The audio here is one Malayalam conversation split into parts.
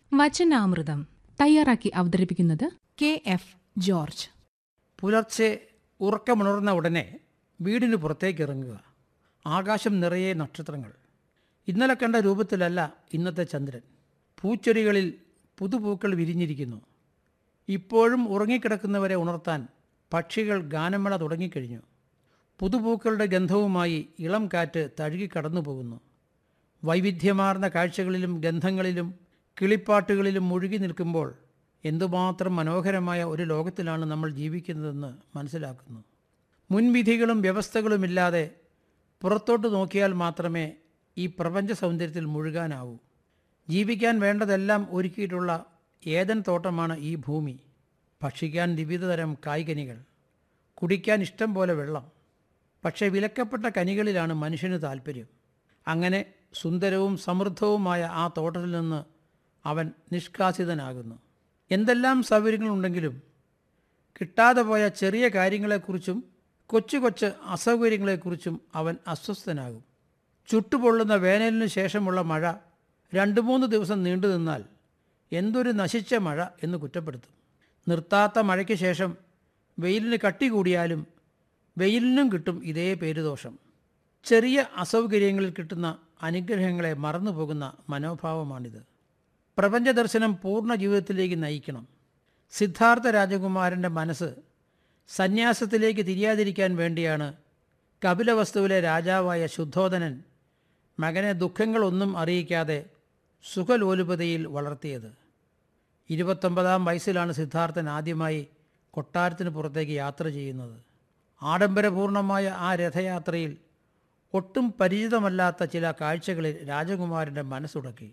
വചനാമൃതം തയ്യാറാക്കി അവതരിപ്പിക്കുന്നത് കെ എഫ് ജോർജ് പുലർച്ചെ ഉറക്കമുണർന്ന ഉടനെ വീടിന് പുറത്തേക്ക് ഇറങ്ങുക ആകാശം നിറയെ നക്ഷത്രങ്ങൾ ഇന്നലെ കണ്ട രൂപത്തിലല്ല ഇന്നത്തെ ചന്ദ്രൻ പൂച്ചെടികളിൽ പുതുപൂക്കൾ വിരിഞ്ഞിരിക്കുന്നു ഇപ്പോഴും ഉറങ്ങിക്കിടക്കുന്നവരെ ഉണർത്താൻ പക്ഷികൾ ഗാനമേള തുടങ്ങിക്കഴിഞ്ഞു പുതുപൂക്കളുടെ ഗന്ധവുമായി ഇളം കാറ്റ് തഴുകി കടന്നു പോകുന്നു വൈവിധ്യമാർന്ന കാഴ്ചകളിലും ഗന്ധങ്ങളിലും കിളിപ്പാട്ടുകളിലും മുഴുകി നിൽക്കുമ്പോൾ എന്തുമാത്രം മനോഹരമായ ഒരു ലോകത്തിലാണ് നമ്മൾ ജീവിക്കുന്നതെന്ന് മനസ്സിലാക്കുന്നു മുൻവിധികളും വ്യവസ്ഥകളുമില്ലാതെ പുറത്തോട്ട് നോക്കിയാൽ മാത്രമേ ഈ പ്രപഞ്ച സൗന്ദര്യത്തിൽ മുഴുകാനാവൂ ജീവിക്കാൻ വേണ്ടതെല്ലാം ഒരുക്കിയിട്ടുള്ള ഏതൻ തോട്ടമാണ് ഈ ഭൂമി ഭക്ഷിക്കാൻ വിവിധതരം കായ്കനികൾ കുടിക്കാൻ ഇഷ്ടം പോലെ വെള്ളം പക്ഷേ വിലക്കപ്പെട്ട കനികളിലാണ് മനുഷ്യന് താല്പര്യം അങ്ങനെ സുന്ദരവും സമൃദ്ധവുമായ ആ തോട്ടത്തിൽ നിന്ന് അവൻ നിഷ്കാസിതനാകുന്നു എന്തെല്ലാം സൗകര്യങ്ങളുണ്ടെങ്കിലും കിട്ടാതെ പോയ ചെറിയ കാര്യങ്ങളെക്കുറിച്ചും കൊച്ചു കൊച്ചു അസൗകര്യങ്ങളെക്കുറിച്ചും അവൻ അസ്വസ്ഥനാകും ചുട്ടുപൊള്ളുന്ന വേനലിന് ശേഷമുള്ള മഴ രണ്ട് മൂന്ന് ദിവസം നീണ്ടു നിന്നാൽ എന്തൊരു നശിച്ച മഴ എന്ന് കുറ്റപ്പെടുത്തും നിർത്താത്ത മഴയ്ക്ക് ശേഷം വെയിലിന് കട്ടി കൂടിയാലും വെയിലിനും കിട്ടും ഇതേ പേരുദോഷം ചെറിയ അസൗകര്യങ്ങളിൽ കിട്ടുന്ന അനുഗ്രഹങ്ങളെ മറന്നുപോകുന്ന മനോഭാവമാണിത് പ്രപഞ്ച ദർശനം പൂർണ്ണ ജീവിതത്തിലേക്ക് നയിക്കണം സിദ്ധാർത്ഥ രാജകുമാരൻ്റെ മനസ്സ് സന്യാസത്തിലേക്ക് തിരിയാതിരിക്കാൻ വേണ്ടിയാണ് കപിലവസ്തുവിലെ രാജാവായ ശുദ്ധോധനൻ മകനെ ദുഃഖങ്ങളൊന്നും അറിയിക്കാതെ സുഖലോലുപതയിൽ വളർത്തിയത് ഇരുപത്തൊമ്പതാം വയസ്സിലാണ് സിദ്ധാർത്ഥൻ ആദ്യമായി കൊട്ടാരത്തിന് പുറത്തേക്ക് യാത്ര ചെയ്യുന്നത് ആഡംബരപൂർണമായ ആ രഥയാത്രയിൽ ഒട്ടും പരിചിതമല്ലാത്ത ചില കാഴ്ചകളിൽ രാജകുമാരൻ്റെ മനസ്സുടക്കി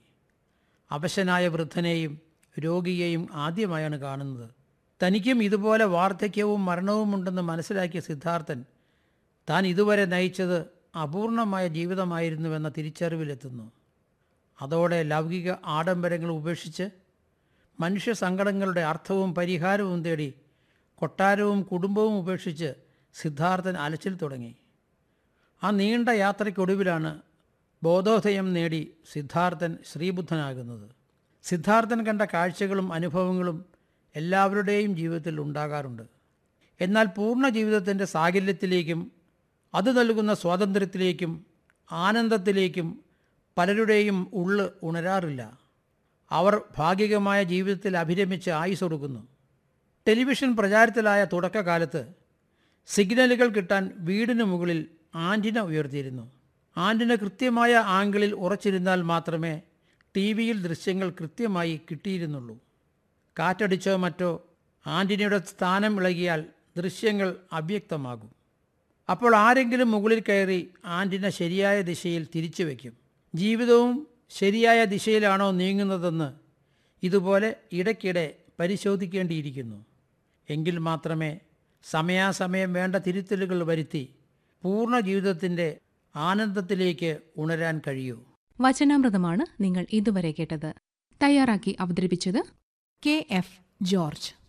അവശനായ വൃദ്ധനെയും രോഗിയെയും ആദ്യമായാണ് കാണുന്നത് തനിക്കും ഇതുപോലെ വാർദ്ധക്യവും മരണവുമുണ്ടെന്ന് മനസ്സിലാക്കിയ സിദ്ധാർത്ഥൻ താൻ ഇതുവരെ നയിച്ചത് അപൂർണമായ ജീവിതമായിരുന്നുവെന്ന തിരിച്ചറിവിലെത്തുന്നു അതോടെ ലൗകിക ആഡംബരങ്ങൾ ഉപേക്ഷിച്ച് മനുഷ്യ സങ്കടങ്ങളുടെ അർത്ഥവും പരിഹാരവും തേടി കൊട്ടാരവും കുടുംബവും ഉപേക്ഷിച്ച് സിദ്ധാർത്ഥൻ അലച്ചിൽ തുടങ്ങി ആ നീണ്ട യാത്രയ്ക്കൊടുവിലാണ് ബോധോദയം നേടി സിദ്ധാർത്ഥൻ ശ്രീബുദ്ധനാകുന്നത് സിദ്ധാർത്ഥൻ കണ്ട കാഴ്ചകളും അനുഭവങ്ങളും എല്ലാവരുടെയും ജീവിതത്തിൽ ഉണ്ടാകാറുണ്ട് എന്നാൽ പൂർണ്ണ ജീവിതത്തിൻ്റെ സാകല്യത്തിലേക്കും അത് നൽകുന്ന സ്വാതന്ത്ര്യത്തിലേക്കും ആനന്ദത്തിലേക്കും പലരുടെയും ഉള്ള് ഉണരാറില്ല അവർ ഭാഗികമായ ജീവിതത്തിൽ അഭിരമിച്ച് ആയുസ് കൊടുക്കുന്നു ടെലിവിഷൻ പ്രചാരത്തിലായ തുടക്കകാലത്ത് സിഗ്നലുകൾ കിട്ടാൻ വീടിന് മുകളിൽ ആൻറ്റിന ഉയർത്തിയിരുന്നു ആൻറ്റിന കൃത്യമായ ആംഗിളിൽ ഉറച്ചിരുന്നാൽ മാത്രമേ ടി വിയിൽ ദൃശ്യങ്ങൾ കൃത്യമായി കിട്ടിയിരുന്നുള്ളൂ കാറ്റടിച്ചോ മറ്റോ ആൻറ്റിനയുടെ സ്ഥാനം ഇളകിയാൽ ദൃശ്യങ്ങൾ അവ്യക്തമാകും അപ്പോൾ ആരെങ്കിലും മുകളിൽ കയറി ആൻറ്റിന ശരിയായ ദിശയിൽ തിരിച്ചു വയ്ക്കും ജീവിതവും ശരിയായ ദിശയിലാണോ നീങ്ങുന്നതെന്ന് ഇതുപോലെ ഇടയ്ക്കിടെ പരിശോധിക്കേണ്ടിയിരിക്കുന്നു എങ്കിൽ മാത്രമേ സമയാസമയം വേണ്ട തിരുത്തലുകൾ വരുത്തി പൂർണ്ണ ജീവിതത്തിൻ്റെ ആനന്ദത്തിലേക്ക് ഉണരാൻ കഴിയൂ വചനാമൃതമാണ് നിങ്ങൾ ഇതുവരെ കേട്ടത് തയ്യാറാക്കി അവതരിപ്പിച്ചത് കെ എഫ് ജോർജ്